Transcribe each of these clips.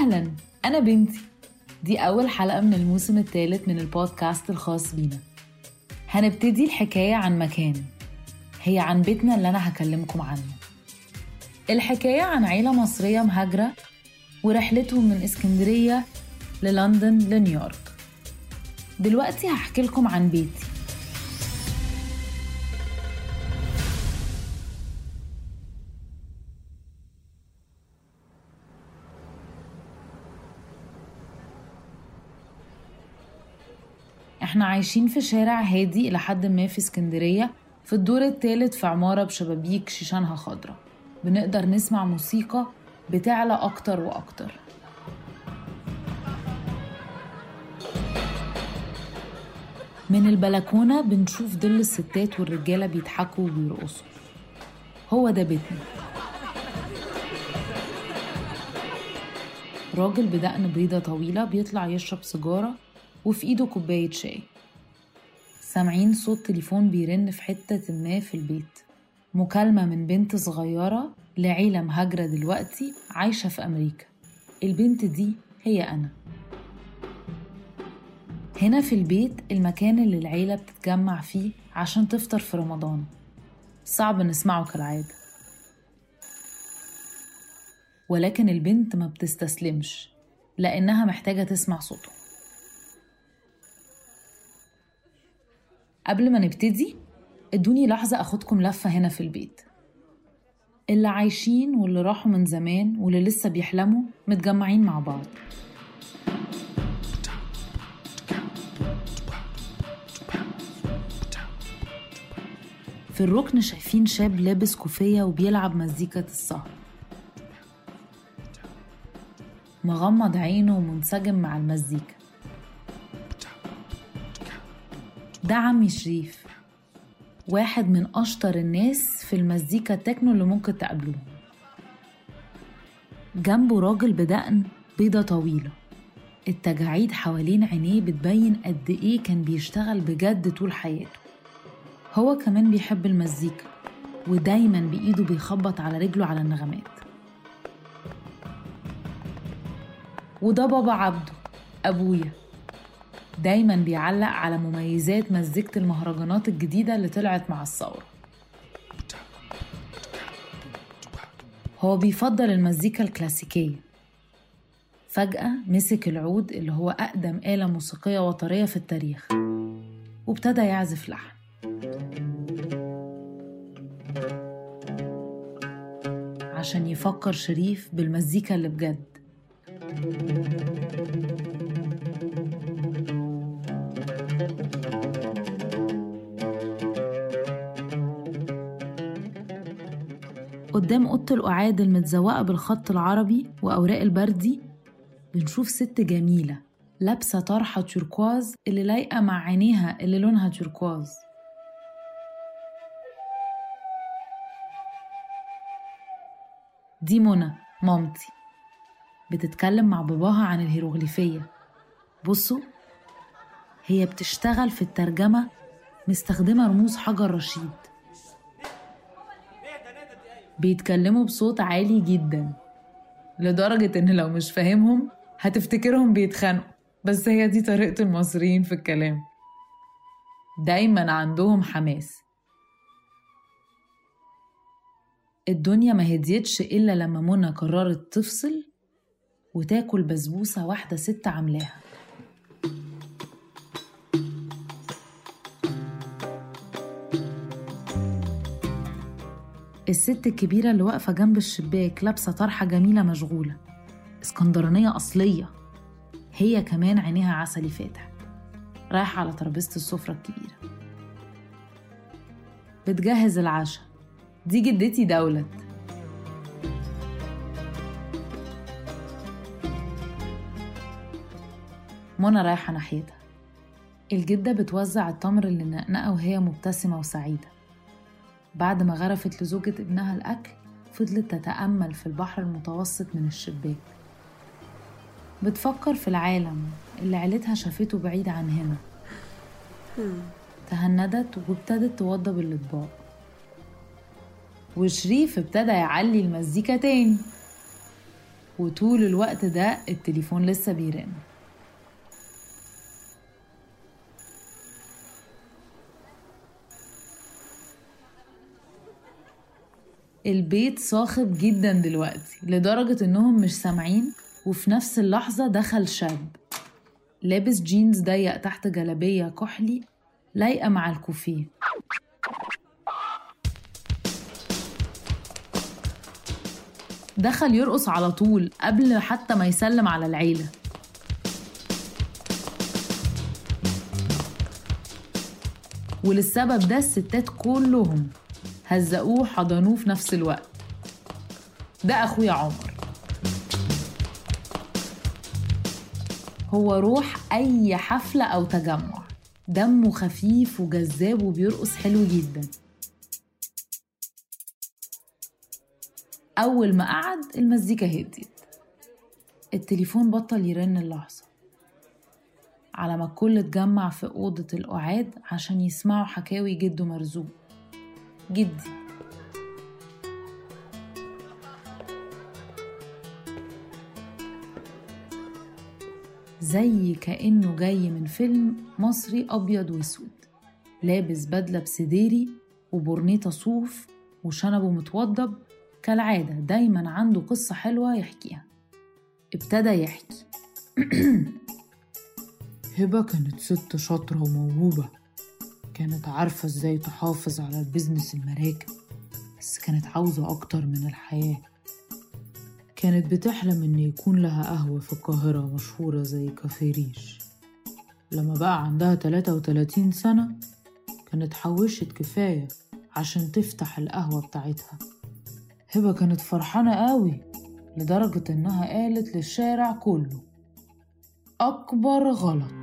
أهلا أنا بنتي دي أول حلقة من الموسم الثالث من البودكاست الخاص بينا هنبتدي الحكاية عن مكان هي عن بيتنا اللي أنا هكلمكم عنه الحكاية عن عيلة مصرية مهاجرة ورحلتهم من اسكندرية للندن لنيويورك دلوقتي هحكي لكم عن بيتي احنا عايشين في شارع هادي إلى حد ما في اسكندرية في الدور الثالث في عمارة بشبابيك شيشانها خضرة بنقدر نسمع موسيقى بتعلى أكتر وأكتر من البلكونة بنشوف ظل الستات والرجالة بيضحكوا وبيرقصوا هو ده بيتنا راجل بدقن بيضة طويلة بيطلع يشرب سيجارة وفي ايده كوباية شاي سامعين صوت تليفون بيرن في حتة ما في البيت مكالمة من بنت صغيرة لعيلة مهاجرة دلوقتي عايشة في أمريكا البنت دي هي أنا هنا في البيت المكان اللي العيلة بتتجمع فيه عشان تفطر في رمضان صعب نسمعه كالعادة ولكن البنت ما بتستسلمش لأنها محتاجة تسمع صوته قبل ما نبتدي ادوني لحظة أخدكم لفة هنا في البيت اللي عايشين واللي راحوا من زمان واللي لسه بيحلموا متجمعين مع بعض في الركن شايفين شاب لابس كوفية وبيلعب مزيكة السهر مغمض عينه ومنسجم مع المزيكا ده عمي شريف واحد من أشطر الناس في المزيكا التكنو اللي ممكن تقابلوه جنبه راجل بدقن بيضة طويلة التجاعيد حوالين عينيه بتبين قد إيه كان بيشتغل بجد طول حياته هو كمان بيحب المزيكا ودايما بإيده بيخبط على رجله على النغمات وده بابا عبده أبويا دايما بيعلق على مميزات مزيكة المهرجانات الجديدة اللي طلعت مع الثورة هو بيفضل المزيكا الكلاسيكية فجأة مسك العود اللي هو أقدم آلة موسيقية وطرية في التاريخ وابتدى يعزف لحن عشان يفكر شريف بالمزيكا اللي بجد قدام أوضة القعاد المتزوقة بالخط العربي وأوراق البردي بنشوف ست جميلة لابسة طرحة توركواز اللي لايقة مع عينيها اللي لونها توركواز دي منى مامتي بتتكلم مع باباها عن الهيروغليفية بصوا هي بتشتغل في الترجمة مستخدمة رموز حجر رشيد بيتكلموا بصوت عالي جدا لدرجة إن لو مش فاهمهم هتفتكرهم بيتخانقوا بس هي دي طريقة المصريين في الكلام دايما عندهم حماس الدنيا ما هديتش إلا لما منى قررت تفصل وتاكل بسبوسة واحدة ست عاملاها الست الكبيرة اللي واقفة جنب الشباك لابسة طرحة جميلة مشغولة اسكندرانية أصلية هي كمان عينيها عسلي فاتح رايحة على ترابيزة السفرة الكبيرة بتجهز العشاء دي جدتي دولت منى رايحة ناحيتها الجدة بتوزع التمر اللي نقنقة وهي مبتسمة وسعيدة بعد ما غرفت لزوجة ابنها الأكل فضلت تتأمل في البحر المتوسط من الشباك بتفكر في العالم اللي عيلتها شافته بعيد عن هنا تهندت وابتدت توضب الأطباق وشريف ابتدى يعلي المزيكا تاني وطول الوقت ده التليفون لسه بيرن البيت صاخب جدا دلوقتي لدرجة انهم مش سامعين وفي نفس اللحظة دخل شاب لابس جينز ضيق تحت جلابية كحلي لايقة مع الكوفيه دخل يرقص على طول قبل حتى ما يسلم على العيلة وللسبب ده الستات كلهم هزقوه حضنوه في نفس الوقت ده أخويا عمر هو روح أي حفلة أو تجمع دمه خفيف وجذاب وبيرقص حلو جدا أول ما قعد المزيكا هديت التليفون بطل يرن اللحظة على ما الكل اتجمع في أوضة القعاد عشان يسمعوا حكاوي جده مرزوق جدي زي كأنه جاي من فيلم مصري أبيض وأسود لابس بدلة بسديري وبورنيطة صوف وشنبه متوضب كالعادة دايما عنده قصة حلوة يحكيها ابتدى يحكي هبة كانت ست شاطرة وموهوبة كانت عارفة ازاي تحافظ على البيزنس المراكب بس كانت عاوزة أكتر من الحياة كانت بتحلم إن يكون لها قهوة في القاهرة مشهورة زي كافيه ريش لما بقى عندها 33 سنة كانت حوشت كفاية عشان تفتح القهوة بتاعتها هبة كانت فرحانة قوي لدرجة إنها قالت للشارع كله أكبر غلط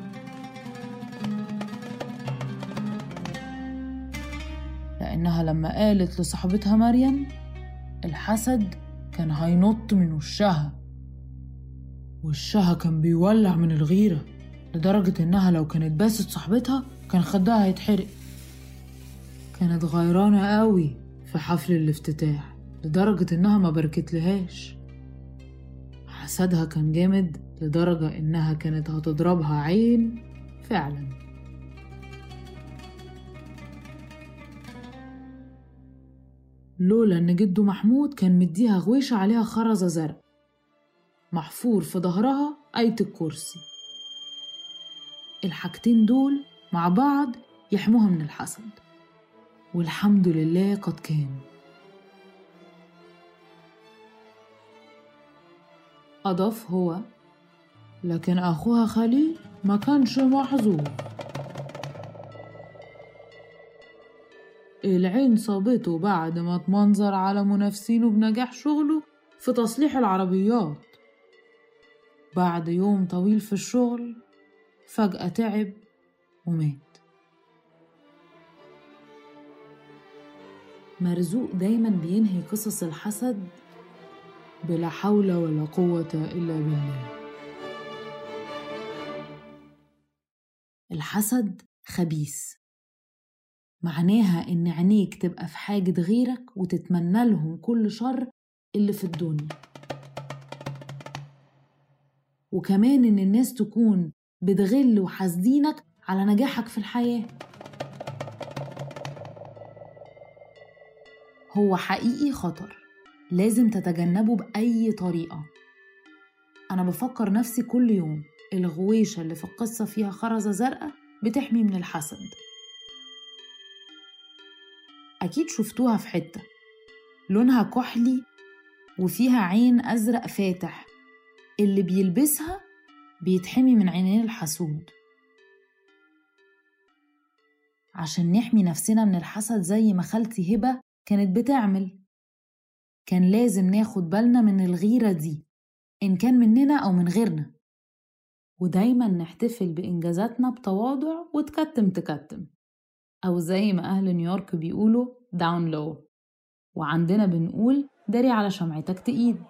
لأنها لما قالت لصاحبتها مريم الحسد كان هينط من وشها وشها كان بيولع من الغيرة لدرجة إنها لو كانت باست صاحبتها كان خدها هيتحرق كانت غيرانة قوي في حفل الافتتاح لدرجة إنها ما باركتلهاش حسدها كان جامد لدرجة إنها كانت هتضربها عين فعلا لولا إن جده محمود كان مديها غويشة عليها خرزة زرق محفور في ظهرها آية الكرسي الحاجتين دول مع بعض يحموها من الحسد والحمد لله قد كان أضاف هو لكن أخوها خليل ما كانش محظوظ العين صابته بعد ما اتمنظر على منافسينه بنجاح شغله في تصليح العربيات بعد يوم طويل في الشغل فجأة تعب ومات مرزوق دايما بينهي قصص الحسد بلا حول ولا قوة إلا بالله الحسد خبيث معناها إن عينيك تبقى في حاجة غيرك وتتمنى لهم كل شر اللي في الدنيا وكمان إن الناس تكون بتغل وحاسدينك على نجاحك في الحياة هو حقيقي خطر لازم تتجنبه بأي طريقة أنا بفكر نفسي كل يوم الغويشة اللي في القصة فيها خرزة زرقاء بتحمي من الحسد أكيد شفتوها في حتة لونها كحلي وفيها عين أزرق فاتح اللي بيلبسها بيتحمي من عينين الحسود عشان نحمي نفسنا من الحسد زي ما خالتي هبة كانت بتعمل كان لازم ناخد بالنا من الغيرة دي إن كان مننا أو من غيرنا ودايما نحتفل بإنجازاتنا بتواضع وتكتم تكتم أو زي ما أهل نيويورك بيقولوا داون لو وعندنا بنقول داري على شمعتك تقيد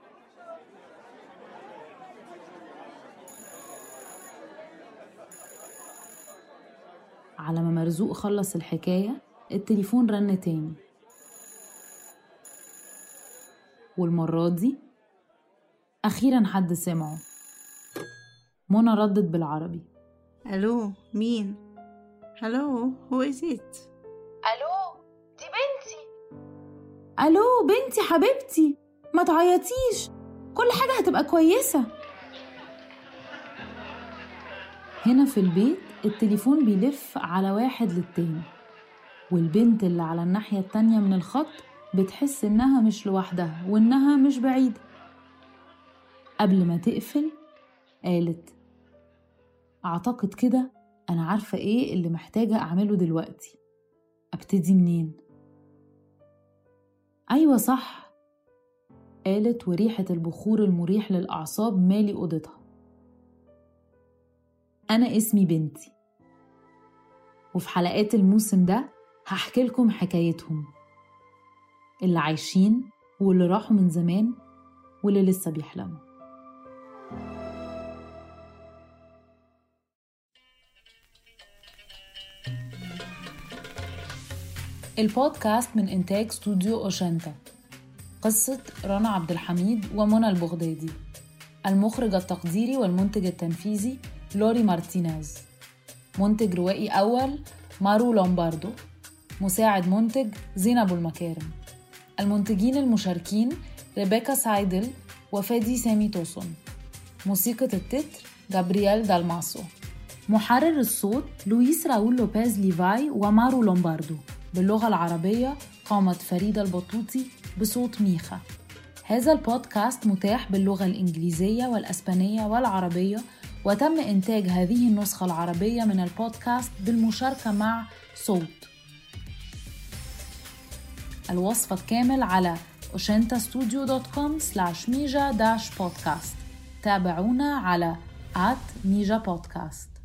على ما مرزوق خلص الحكاية التليفون رن تاني والمرة دي أخيرا حد سمعه منى ردت بالعربي الو مين هلو هو از ات ألو دي بنتي ألو بنتي حبيبتي ما تعيطيش كل حاجة هتبقى كويسة هنا في البيت التليفون بيلف على واحد للتاني والبنت اللي على الناحية التانية من الخط بتحس إنها مش لوحدها وإنها مش بعيدة قبل ما تقفل قالت أعتقد كده أنا عارفة إيه اللي محتاجة أعمله دلوقتي أبتدي منين؟ أيوة صح قالت وريحة البخور المريح للأعصاب مالي أوضتها أنا اسمي بنتي وفي حلقات الموسم ده هحكي لكم حكايتهم اللي عايشين واللي راحوا من زمان واللي لسه بيحلموا البودكاست من إنتاج استوديو أوشنتا قصة رنا عبد الحميد ومنى البغدادي المخرج التقديري والمنتج التنفيذي لوري مارتينيز منتج روائي أول مارو لومباردو مساعد منتج زينب المكارم المنتجين المشاركين ريبيكا سايدل وفادي سامي توسون موسيقى التتر جابرييل دالماسو محرر الصوت لويس راول لوبيز ليفاي ومارو لومباردو باللغة العربية قامت فريدة البطوطي بصوت ميخا هذا البودكاست متاح باللغة الإنجليزية والأسبانية والعربية وتم إنتاج هذه النسخة العربية من البودكاست بالمشاركة مع صوت الوصف الكامل على oshentastudio.com slash mija-podcast تابعونا على at mija podcast